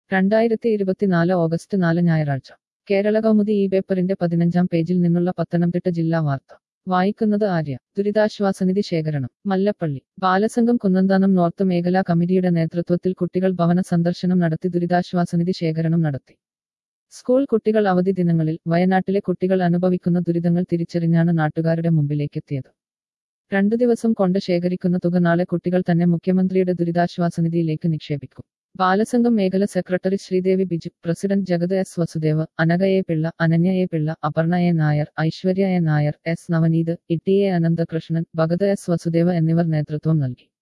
രണ്ടായിരത്തി ഇരുപത്തിനാല് ഓഗസ്റ്റ് നാല് ഞായറാഴ്ച കേരള കൗമുദി ഈ പേപ്പറിന്റെ പതിനഞ്ചാം പേജിൽ നിന്നുള്ള പത്തനംതിട്ട ജില്ലാ വാർത്ത വായിക്കുന്നത് ആര്യ ദുരിതാശ്വാസനിധി ശേഖരണം മല്ലപ്പള്ളി ബാലസംഘം കുന്നന്താനം നോർത്ത് മേഖലാ കമ്മിറ്റിയുടെ നേതൃത്വത്തിൽ കുട്ടികൾ ഭവന സന്ദർശനം നടത്തി ദുരിതാശ്വാസനിധി ശേഖരണം നടത്തി സ്കൂൾ കുട്ടികൾ അവധി ദിനങ്ങളിൽ വയനാട്ടിലെ കുട്ടികൾ അനുഭവിക്കുന്ന ദുരിതങ്ങൾ തിരിച്ചറിഞ്ഞാണ് നാട്ടുകാരുടെ മുമ്പിലേക്കെത്തിയത് രണ്ടു ദിവസം കൊണ്ട് ശേഖരിക്കുന്ന തുക നാളെ കുട്ടികൾ തന്നെ മുഖ്യമന്ത്രിയുടെ ദുരിതാശ്വാസനിധിയിലേക്ക് നിക്ഷേപിക്കും ബാലസംഘം മേഖല secretary Sreedevi Biju president Jagath S Vasudev Anagha A Pillai Ananya A Pillai Aparna A Nair Aishwarya A Nair S Navaneeth Itty A Ananthakrishnan Bhagath S Vasudev എന്നിവർ നേതൃത്വം നൽകി